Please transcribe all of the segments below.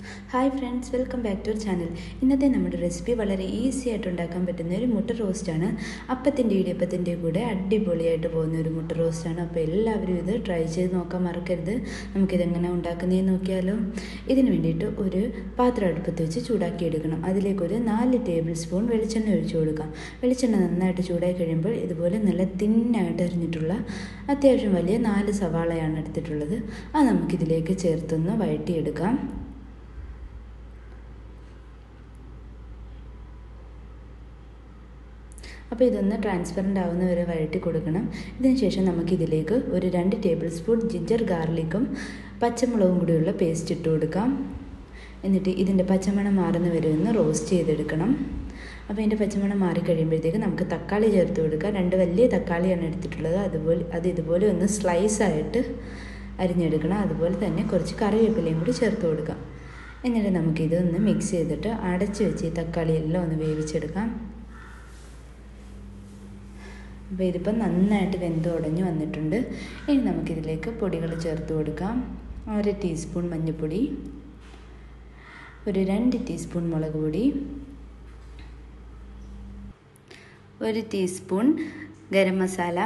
hi friends welcome back to channel ഇന്നത്തെ നമ്മുടെ recipe വളരെ ഈസി ആയിട്ട് ഉണ്ടാക്കാൻ പറ്റുന്ന ഒരു മുട്ട റോസ്റ്റാണ് അപ്പത്തിൻ്റെ ഇടിയപ്പത്തിൻ്റെ കൂടെ അടിപൊളിയായിട്ട് പോകുന്ന ഒരു മുട്ട റോസ്റ്റാണ് അപ്പോൾ എല്ലാവരും ഇത് ട്രൈ ചെയ്ത് നോക്കാൻ മറക്കരുത് നമുക്കിതെങ്ങനെ ഉണ്ടാക്കുന്നതെന്ന് നോക്കിയാലോ ഇതിന് വേണ്ടിയിട്ട് ഒരു പാത്രം അടുപ്പത്ത് വെച്ച് ചൂടാക്കി എടുക്കണം അതിലേക്കൊരു നാല് ടേബിൾ സ്പൂൺ വെളിച്ചെണ്ണ ഒഴിച്ചു കൊടുക്കാം വെളിച്ചെണ്ണ നന്നായിട്ട് ചൂടായി കഴിയുമ്പോൾ ഇതുപോലെ നല്ല തിന്നായിട്ട് അരിഞ്ഞിട്ടുള്ള അത്യാവശ്യം വലിയ നാല് സവാളയാണ് എടുത്തിട്ടുള്ളത് അത് നമുക്കിതിലേക്ക് ചേർത്തൊന്ന് വഴറ്റിയെടുക്കാം അപ്പോൾ ഇതൊന്ന് ട്രാൻസ്പെറൻ്റ് ആവുന്ന വരെ വഴറ്റി കൊടുക്കണം ഇതിന് ശേഷം നമുക്കിതിലേക്ക് ഒരു രണ്ട് ടേബിൾ സ്പൂൺ ജിഞ്ചർ ഗാർലിക്കും പച്ചമുളകും കൂടിയുള്ള പേസ്റ്റ് ഇട്ട് കൊടുക്കാം എന്നിട്ട് ഇതിൻ്റെ പച്ചമണം മാറുന്ന വരെ ഒന്ന് റോസ്റ്റ് ചെയ്തെടുക്കണം അപ്പോൾ ഇതിൻ്റെ പച്ചമണം മാറിക്കഴിയുമ്പോഴത്തേക്ക് നമുക്ക് തക്കാളി ചേർത്ത് കൊടുക്കാം രണ്ട് വലിയ തക്കാളിയാണ് എടുത്തിട്ടുള്ളത് അതുപോലെ അത് ഇതുപോലെ ഒന്ന് സ്ലൈസ് ആയിട്ട് അരിഞ്ഞെടുക്കണം അതുപോലെ തന്നെ കുറച്ച് കറിവേപ്പിലയും കൂടി ചേർത്ത് കൊടുക്കാം എന്നിട്ട് നമുക്കിതൊന്ന് മിക്സ് ചെയ്തിട്ട് അടച്ച് വെച്ച് ഈ തക്കാളി എല്ലാം ഒന്ന് വേവിച്ചെടുക്കാം അപ്പോൾ ഇതിപ്പം നന്നായിട്ട് വെന്ത് ഉടഞ്ഞ് വന്നിട്ടുണ്ട് ഇനി നമുക്കിതിലേക്ക് പൊടികൾ ചേർത്ത് കൊടുക്കാം ഒരു ടീസ്പൂൺ മഞ്ഞൾപ്പൊടി ഒരു രണ്ട് ടീസ്പൂൺ മുളക് പൊടി ഒരു ടീസ്പൂൺ ഗരം മസാല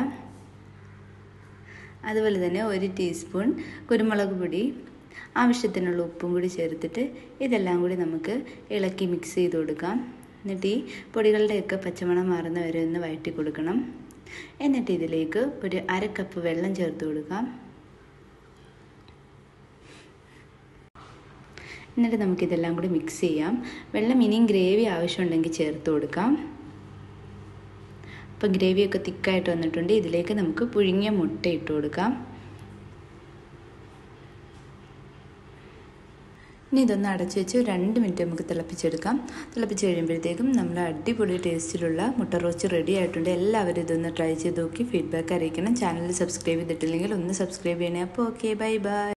അതുപോലെ തന്നെ ഒരു ടീസ്പൂൺ കുരുമുളക് പൊടി ആവശ്യത്തിനുള്ള ഉപ്പും കൂടി ചേർത്തിട്ട് ഇതെല്ലാം കൂടി നമുക്ക് ഇളക്കി മിക്സ് ചെയ്ത് കൊടുക്കാം എന്നിട്ട് ഈ പൊടികളുടെയൊക്കെ പച്ചമണം മാറുന്ന വരെ ഒന്ന് വഴറ്റി കൊടുക്കണം എന്നിട്ട് ഇതിലേക്ക് ഒരു അര കപ്പ് വെള്ളം ചേർത്ത് കൊടുക്കാം എന്നിട്ട് നമുക്കിതെല്ലാം കൂടി മിക്സ് ചെയ്യാം വെള്ളം ഇനിയും ഗ്രേവി ആവശ്യമുണ്ടെങ്കിൽ ചേർത്ത് കൊടുക്കാം അപ്പോൾ ഗ്രേവിയൊക്കെ തിക്കായിട്ട് വന്നിട്ടുണ്ട് ഇതിലേക്ക് നമുക്ക് പുഴുങ്ങിയ മുട്ട ഇട്ട് കൊടുക്കാം ഇനി ഇതൊന്ന് അടച്ചു വെച്ച് രണ്ട് മിനിറ്റ് നമുക്ക് തിളപ്പിച്ചെടുക്കാം തിളപ്പിച്ച് കഴിയുമ്പോഴത്തേക്കും നമ്മൾ അടിപൊളി ടേസ്റ്റിലുള്ള മുട്ട റോസ്റ്റ് റെഡി ആയിട്ടുണ്ട് എല്ലാവരും ഇതൊന്ന് ട്രൈ ചെയ്ത് നോക്കി ഫീഡ്ബാക്ക് അറിയിക്കണം ചാനൽ സബ്സ്ക്രൈബ് ചെയ്തിട്ടില്ലെങ്കിൽ ഒന്ന് സബ്സ്ക്രൈബ് ചെയ്യണേ അപ്പോൾ ഓക്കെ ബൈ ബൈ